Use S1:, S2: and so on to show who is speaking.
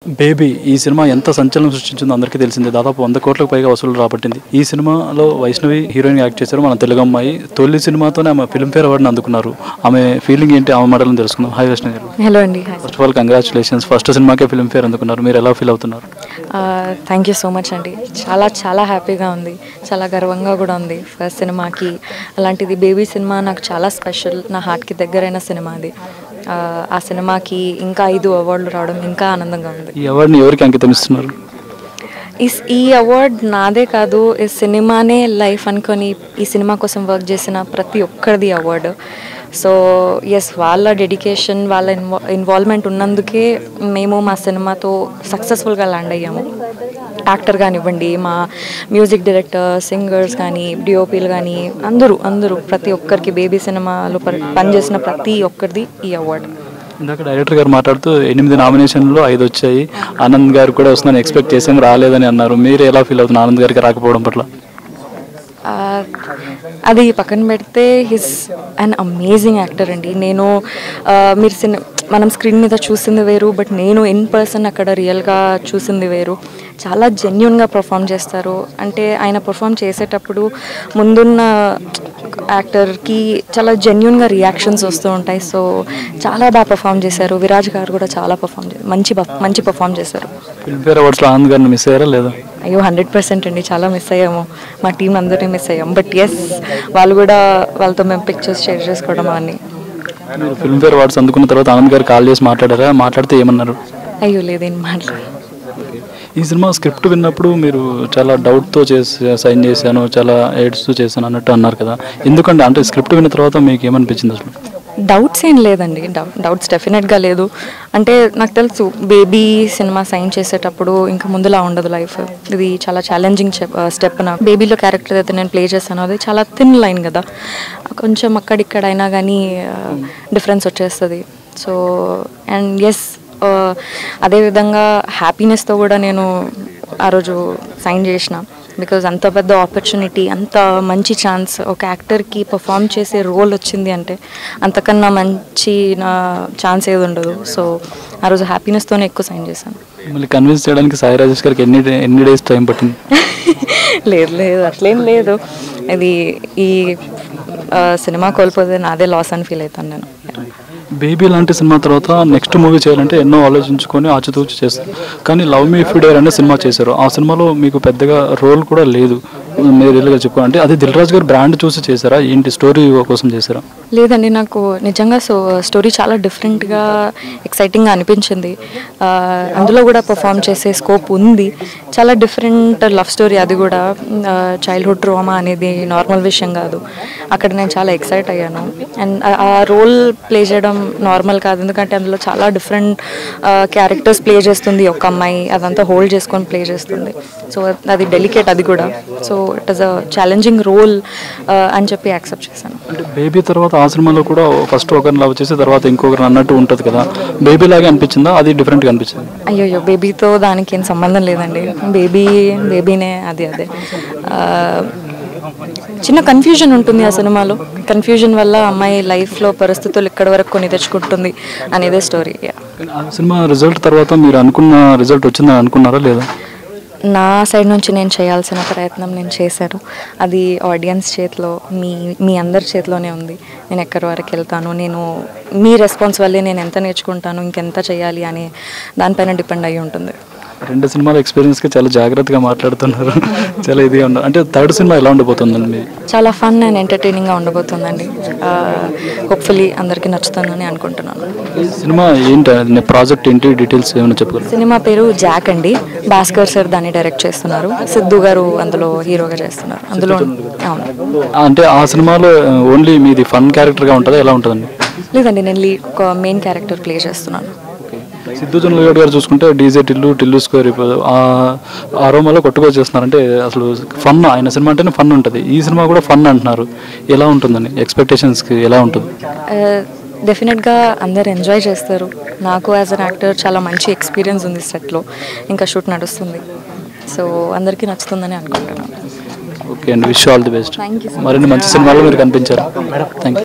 S1: baby ఈ cinema ఎంత సంచలనం సృష్టించిందో అందరికీ తెలిసిందే దాదాపు వంద కోట్లకు పైగా వసూలు రాబట్టింది ఈ సినిమాలో వైష్ణవి హీరోయిన్ యాక్ట్ చేశారు మన తెలుగు అమ్మాయి తొలి సినిమాతోనే ఆమె ఫిల్మ్ఫేర్ అవార్డుని అందుకున్నారు ఆమె ఫీలింగ్ ఏంటి ఆమె మాటలను తెలుసుకుందాం హాయ్ వైష్ణవి గారు
S2: హలో అండి
S1: first of all congratulations first సినిమాకే ఫిల్మ్ఫేర్ అందుకున్నారు మీరు ఎలా ఫీల్ అవుతున్నారు
S2: థ్యాంక్ యూ సో మచ్ అండి చాలా చాలా హ్యాపీగా ఉంది చాలా గర్వంగా కూడా ఉంది ఫస్ట్ సినిమాకి అలాంటిది బేబీ సినిమా నాకు చాలా స్పెషల్ నా హార్ట్కి దగ్గరైన సినిమా అది ఆ, ఆ సినిమాకి ఇంకా ఐదు అవార్డులు రావడం ఇంకా ఆనందంగా ఉంది
S1: ఈ అవార్డుని ఎవరికి అంకితం ఇస్తున్నారు
S2: ఈ ఈ అవార్డ్ నాదే కాదు ఈ సినిమానే లైఫ్ అనుకొని ఈ సినిమా కోసం వర్క్ చేసిన ప్రతి ఒక్కరిది అవార్డు సో ఎస్ వాళ్ళ డెడికేషన్ వాళ్ళ ఇన్వా ఇన్వాల్వ్మెంట్ ఉన్నందుకే మేము మా సినిమాతో సక్సెస్ఫుల్గా ల్యాండ్ అయ్యాము యాక్టర్ కానివ్వండి మా మ్యూజిక్ డైరెక్టర్ సింగర్స్ కానీ డిఓపీలు కానీ అందరూ అందరూ ప్రతి ఒక్కరికి బేబీ సినిమాలో పని- పనిచేసిన ప్రతి ఒక్కరిది ఈ అవార్డు
S1: ఇందాక డైరెక్టర్ గారు మాట్లాడుతూ ఎనిమిది నామినేషన్లు ఐదు వచ్చాయి ఆనంద్ గారు కూడా వస్తుందని ఎక్స్పెక్ట్ చేసాం రాలేదని అన్నారు మీరు ఎలా ఫీల్ అవుతున్నారు ఆనంద్ గారికి రాకపోవడం పట్ల
S2: ఆ, అది పక్కన పెడితే హిస్ అన్ అమేజింగ్ యాక్టర్ అండి నేను ఆ, మీరు సిని మనం స్క్రీన్ మీద చూసింది వేరు బట్ నేను ఇన్ పర్సన్ అక్కడ రియల్గా చూసింది వేరు చాలా జెన్యున్గా పర్ఫామ్ చేస్తారు అంటే ఆయన పర్ఫామ్ చేసేటప్పుడు ముందున్న యాక్టర్కి చాలా జెన్యున్గా రియాక్షన్స్ వస్తూ ఉంటాయి సో చాలా బాగా పర్ఫామ్ చేశారు విరాజ్ గారు కూడా చాలా పర్ఫామ్ చేశారు మంచి పర్ఫ్- మంచి పర్ఫామ్ చేశారు
S1: ఫిల్మ్ఫేర్ అవార్డ్స్లో ఆనంద్ గారిని మిస్ అయ్యారా లేదా
S2: అయ్యో హండ్రెడ్ పర్సెంట్ అండి చాలా మిస్ అయ్యాము మా టీం అందరినీ మిస్ అయ్యాం బట్ ఎస్ వాళ్ళు కూడా వాళ్ళతో మేము పిక్చర్స్ షేర్ చేసుకోవడం అవన్నీ
S1: మీరు ఫిల్మ్ఫేర్ అవార్డ్స్ అందుకున్న తర్వాత ఆనంద్ గారు కాల్ చేసి మాట్లాడారా మాట్లాడితే ఏమన్నారు
S2: అయ్యో లేదేం మాట్లాడు
S1: ఈ సినిమా స్క్రిప్ట్ విన్నప్పుడు మీరు చాలా డౌట్తో చేసి సైన్ చేశాను చాలా ఎయిడ్స్తో చేశాను అన్నట్టు అన్నారు కదా ఎందుకంటే అంటే స్క్రిప్ట్ విన్న తర్వాత మీకు ఏమనిపించింది అసలు
S2: డౌట్స్ ఏం లేదండి డౌ- డౌట్స్ డెఫినెట్గా లేదు అంటే నాకు తెలుసు బేబీ సినిమా సైన్ చేసేటప్పుడు ఇంకా ముందులా ఉండదు లైఫ్ ఇది చాలా ఛాలెంజింగ్ స్టెప్ నాకు బేబీలో క్యారెక్టర్ అయితే నేను ప్లే చేశాను అది చాలా థిన్ లైన్ కదా కొంచెం అక్కడిక్కడ అయినా కానీ డిఫరెన్స్ వచ్చేస్తుంది సో అండ్ ఎస్ అదేవిధంగా హ్యాపీనెస్తో కూడా నేను ఆ రోజు సైన్ చేసిన బికాజ్ అంత పెద్ద ఆపర్చునిటీ అంత మంచి ఛాన్స్ ఒక యాక్టర్కి పర్ఫామ్ చేసే రోల్ వచ్చింది అంటే అంతకన్నా మంచి నా ఛాన్స్ ఏది ఉండదు సో ఆ రోజు హ్యాపీనెస్తోనే ఎక్కువ సైన్ చేశాను
S1: మిమ్మల్ని కన్విన్స్ చేయడానికి సాయి రాజేష్ గారికి ఎన్ని డే- ఎన్ని డేస్ టైం పట్టింది
S2: లేదు లేదు అట్లేం లేదు ఇది ఈ ఆ, సినిమా కోల్పోతే నాదే లాస్ అని ఫీల్ అవుతాను నేను
S1: బేబీ లాంటి సినిమా తర్వాత నెక్స్ట్ మూవీ చేయాలంటే ఎన్నో ఆలోచించుకొని ఆచితూచి చేస్తారు కానీ లవ్ మీ ఫిడేర్ అనే సినిమా చేశారు ఆ సినిమాలో మీకు పెద్దగా రోల్ కూడా లేదు మీరు రియల్గా చెప్పుకోవాలంటే అది దిల్ రాజు గారు బ్రాండ్ చూసి చేశారా ఏంటి స్టోరీ కోసం చేశారా
S2: లేదండి నాకు నిజంగా సో స్టోరీ చాలా డిఫరెంట్గా ఎక్సైటింగ్గా అనిపించింది ఆ, అందులో కూడా పర్ఫామ్ చేసే స్కోప్ ఉంది చాలా డిఫరెంట్ లవ్ స్టోరీ అది కూడా చైల్డ్హుడ్ ట్రామా అనేది నార్మల్ విషయం కాదు అక్కడ నేను చాలా ఎక్సైట్ అయ్యాను అండ్ ఆ రోల్ ప్లే చేయడం నార్మల్ కాదు ఎందుకంటే అందులో చాలా డిఫరెంట్ క్యారెక్టర్స్ ప్లే చేస్తుంది ఒక అమ్మాయి అదంతా హోల్డ్ చేసుకొని ప్లే చేస్తుంది సో అది డెలికేట్ అది కూడా so it is a challenging role అని చెప్పి యాక్సెప్ట్ చేశాను
S1: అంటే బేబీ తర్వాత ఆ సినిమాలో కూడా ఫస్ట్ ఒకరిని లవ్ చేసి తర్వాత ఇంకొకరిని అన్నట్టు ఉంటుంది కదా బేబీ లాగే అనిపించిందా అది డిఫరెంట్గా అనిపించింది
S2: అయ్యో బేబీతో దానికి ఏం సంబంధం లేదండి బేబీ బేబీనే అది అదే ఆ, చిన్న కన్ఫ్యూజన్ ఉంటుంది ఆ సినిమాలో కన్ఫ్యూజన్ వల్ల అమ్మాయి లైఫ్లో పరిస్థితులు ఇక్కడ వరకు కొని తెచ్చుకుంటుంది అనేదే స్టోరీ
S1: ఆ సినిమా రిజల్ట్ తర్వాత మీరు అనుకున్న రిజల్ట్ వచ్చిందని అనుకున్నారా లేదా
S2: నా సైడ్ నుంచి నేను చేయాల్సిన ప్రయత్నం నేను చేశాను అది ఆడియన్స్ చేతిలో మీ మీ అందరి చేతిలోనే ఉంది నేను ఎక్కడి వరకు వెళ్తాను నేను మీ రెస్పాన్స్ వల్లే నేను ఎంత నేర్చుకుంటాను ఇంకెంత చేయాలి అని దానిపైన డిపెండ్ అయి ఉంటుంది
S1: రెండు సినిమాల ఎక్స్పీరియన్స్కి చాలా జాగ్రత్తగా మాట్లాడుతున్నారు చాలా ఇదిగా ఉన్నారు అంటే థర్డ్ సినిమా ఎలా ఉండబోతుందండి మీ
S2: చాలా ఫన్ అండ్ ఎంటర్టైనింగ్గా ఉండబోతుందండి హోప్ఫుల్లీ అందరికీ నచ్చుతుందని అనుకుంటున్నాను
S1: ఈ సినిమా ఏంటి ప్రాజెక్ట్ ఏంటి డీటెయిల్స్ ఏమైనా చెప్పగలరు
S2: సినిమా పేరు జాక్ అండి భాస్కర్ సార్ దాన్ని డైరెక్ట్ చేస్తున్నారు సిద్ధు గారు అందులో హీరోగా చేస్తున్నారు అందులో అవును
S1: అంటే ఆ సినిమాలో ఓన్లీ మీది ఫన్ క్యారెక్టర్గా ఉంటుందా ఎలా ఉంటుందండి
S2: లేదండి నేను లీడ్ ఒక మెయిన్ క్యారెక్టర్ ప్లే చేస్తున్నాను
S1: సిద్ధు జొన్నలగడ్డ గారు చూసుకుంటే డీజే టిల్లు టిల్లు స్క్వేర్ ఆ రోమాలో కొట్టుకో చేస్తున్నారంటే అసలు ఫన్ ఆయన సినిమా అంటేనే ఫన్ ఉంటుంది ఈ సినిమా కూడా ఫన్ అంటున్నారు ఎలా ఉంటుందండి ఎక్స్పెక్టేషన్స్కి ఎలా ఉంటుంది
S2: డెఫినెట్గా అందరు ఎంజాయ్ చేస్తారు నాకు యాజ్ అన్ యాక్టర్ చాలా మంచి ఎక్స్పీరియన్స్ ఉంది సెట్లో ఇంకా షూట్ నడుస్తుంది సో అందరికీ నచ్చుతుందని అనుకుంటున్నాను
S1: ఓకే అండి wish all the best
S2: Thank you so
S1: మరిన్ని మంచి సినిమాలు మీరు కనిపించారు థ్యాంక్ యూ